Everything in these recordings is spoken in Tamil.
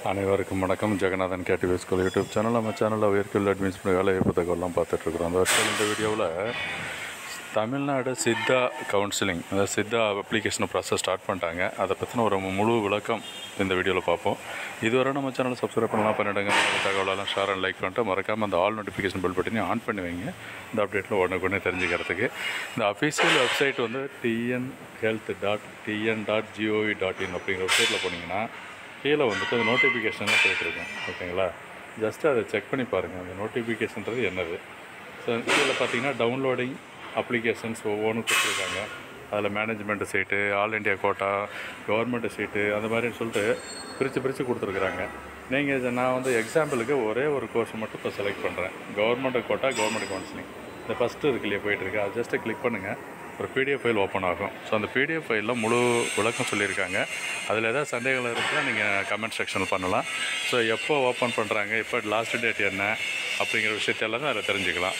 அனைவருக்கும் வணக்கம் Jeganathan KTV school YouTube channel நம்ம சேனலில் உயர்கல்வி அட்மிஷன் பண்ணி வேலை புத்தகம்லாம் பார்த்துட்ருக்குறோம் அந்த வருஷம் இந்த வீடியோவில் தமிழ்நாடு சித்தா கவுன்சிலிங் அதாவது சித்தா அப்ளிகேஷன் ப்ராசஸ் ஸ்டார்ட் பண்ணிட்டாங்க அதை பற்றின ஒரு முழு விளக்கம் இந்த வீடியோவில் பார்ப்போம் இதுவரை நம்ம சேனலை சப்ஸ்கிரைப் பண்ணலாம் பண்ணிடுங்க இந்த தகவலெல்லாம் ஷேர் அண்ட் லைக் பண்ணிட்டு மறக்காமல் அந்த ஆல் நோட்டிஃபிகேஷன் பெல் பட்டனையும் ஆன் பண்ணி வைங்க இந்த அப்டேட்டில் உடனுக்குடனே தெரிஞ்சுக்கிறதுக்கு இந்த அஃபீஷியல் வெப்சைட் வந்து TN health dot TN dot GOV dot in அப்படிங்கிற வெப்சைட்டில் போனீங்கன்னா கீழே வந்துட்டு அந்த நோட்டிஃபிகேஷன் போயிட்டுருக்கோம் ஓகேங்களா ஜஸ்ட் அதை செக் பண்ணி பாருங்கள் அந்த நோட்டிஃபிகேஷன்றது என்னது ஸோ கீழே பார்த்தீங்கன்னா டவுன்லோடிங் அப்ளிகேஷன்ஸ் ஒவ்வொன்றும் கொடுத்துருக்காங்க அதில் management seat all India quota government seat அந்த மாதிரின்னு சொல்லிட்டு பிரித்து பிரித்து கொடுத்துருக்குறாங்க நீங்கள் இதை நான் வந்து எக்ஸாம்பிளுக்கு ஒரே ஒரு கோர்ஸ் மட்டும் இப்போ செலக்ட் பண்ணுறேன் கவர்மெண்ட் கோட்டா கவர்மெண்ட் கவுன்சிலிங் இந்த ஃபஸ்ட்டு இருக்கு இல்லையா போயிட்டுருக்கு அது ஜஸ்ட்டு கிளிக் பண்ணுங்கள் ஒரு பிடிஎஃப் ஃபைல் ஓப்பன் ஆகும் ஸோ அந்த பிடிஎஃப் ஃபைலில் முழு விளக்கம் சொல்லியிருக்காங்க அதில் ஏதாவது சந்தேகங்கள் இருக்குன்னா நீங்கள் கமெண்ட் செக்ஷனில் பண்ணலாம் ஸோ எப்போ ஓப்பன் பண்ணுறாங்க எப்போ லாஸ்ட் டேட் என்ன அப்படிங்கிற விஷயத்தெல்லாம் அதில் தெரிஞ்சுக்கலாம்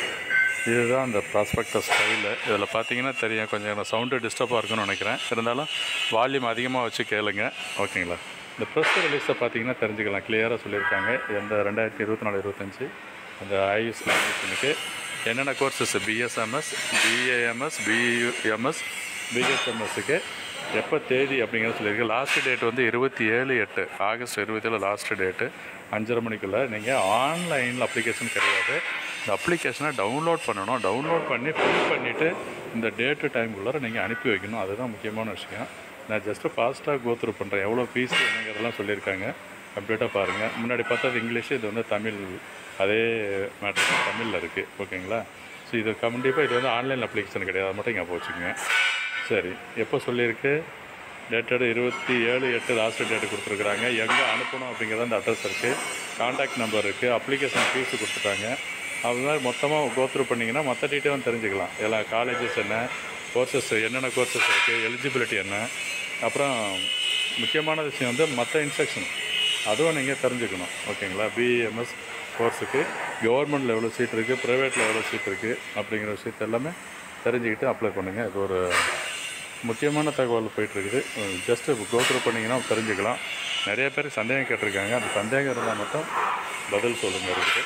இதுதான் அந்த ப்ராஸ்பெக்டஸ் ஸ்டைலு இதில் பார்த்தீங்கன்னா தெரியும் கொஞ்சம் சவுண்டு டிஸ்டர்பாக இருக்குன்னு நினைக்கிறேன் இருந்தாலும் வால்யூம் அதிகமாக வச்சு கேளுங்க ஓகேங்களா இந்த ப்ரெஸ் ரிலீஸை பார்த்தீங்கன்னா தெரிஞ்சுக்கலாம் கிளியராக சொல்லியிருக்காங்க எந்த ரெண்டாயிரத்தி இருபத்தி நாலு இருபத்தஞ்சி அந்த ஐஎஸ் கமிஷனுக்கு என்னென்ன கோர்சஸ் பிஎஸ்எம்எஸ் பிஏஎம்எஸ் பியூஎம்எஸ் பிஎஸ்எம்எஸ்க்கு எப்போ தேதி அப்படிங்கிறத சொல்லியிருக்கு லாஸ்ட் டேட் வந்து இருபத்தி ஏழு எட்டு ஆகஸ்ட் இருபத்தேழு லாஸ்ட் டேட்டு அஞ்சரை மணிக்குள்ளே நீங்கள் ஆன்லைனில் அப்ளிகேஷன் கிடையாது இந்த அப்ளிகேஷனை டவுன்லோட் பண்ணணும் டவுன்லோட் பண்ணி ஃபில் பண்ணிவிட்டு இந்த டேட்டு டைமுக்குள்ளார நீங்கள் அனுப்பி வைக்கணும் அதுதான் முக்கியமான விஷயம் நான் ஜஸ்ட்டு ஃபாஸ்ட்டாக கோத்ரூ பண்ணுறேன் எவ்வளோ ஃபீஸ் என்னங்கிறதெல்லாம் சொல்லியிருக்காங்க கம்ப்ளீட்டாக பாருங்கள் முன்னாடி பார்த்தது இங்கிலீஷ் இது வந்து தமிழ் அதே மேட்ரு தான் தமிழில் இருக்குது ஓகேங்களா ஸோ இது கண்டிப்பாக இது வந்து ஆன்லைன் அப்ளிகேஷன் கிடையாது அதை மட்டும் ஞாபகம் வச்சுக்கோங்க சரி எப்போ சொல்லியிருக்கு டேட்டடு இருபத்தி ஏழு எட்டு லாஸ்ட் டேட்டு கொடுத்துருக்குறாங்க எங்கே அனுப்பணும் அப்படிங்கிறது அந்த அட்ரஸ் இருக்குது காண்டாக்ட் நம்பர் இருக்குது அப்ளிகேஷன் ஃபீஸ் கொடுத்துட்டாங்க அது மாதிரி மொத்தமாக கோத்ரூ பண்ணிங்கன்னா மற்ற டீட்டெயிலும் தெரிஞ்சுக்கலாம் எல்லா காலேஜஸ் என்ன கோர்சஸ் என்னென்ன கோர்சஸ் இருக்குது எலிஜிபிலிட்டி என்ன அப்புறம் முக்கியமான விஷயம் வந்து மற்ற இன்ஸ்ட்ரக்ஷன் அதுவும் நீங்கள் தெரிஞ்சுக்கணும் ஓகேங்களா பிஎம்எஸ் கோர்ஸுக்கு கவர்மெண்ட்டில் எவ்வளோ சீட் இருக்குது ப்ரைவேட்டில் எவ்வளோ சீட் இருக்குது அப்படிங்கிற விஷயத்த எல்லாமே தெரிஞ்சுக்கிட்டு அப்ளை பண்ணுங்கள் இது ஒரு முக்கியமான தகவல் போயிட்டுருக்குது ஜஸ்ட்டு கோத்ரூ பண்ணிங்கன்னா தெரிஞ்சுக்கலாம் நிறைய பேர் சந்தேகம் கேட்டிருக்காங்க அந்த சந்தேகம் இருந்தால் மட்டும் பதில் சொல்லுங்கள் இருக்குது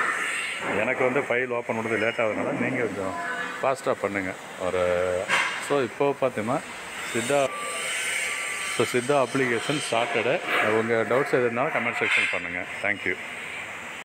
எனக்கு வந்து ஃபைல் ஓப்பன் பண்ணுறது லேட் ஆகுதுனால நீங்கள் கொஞ்சம் ஃபாஸ்ட்டாக பண்ணுங்கள் ஒரு ஸோ இப்போ பார்த்தீங்கன்னா Siddha so Siddha application started உங்கள் டவுட்ஸ் எது இருந்தாலும் கமெண்ட் செக்ஷன் பண்ணுங்கள் தேங்க்யூ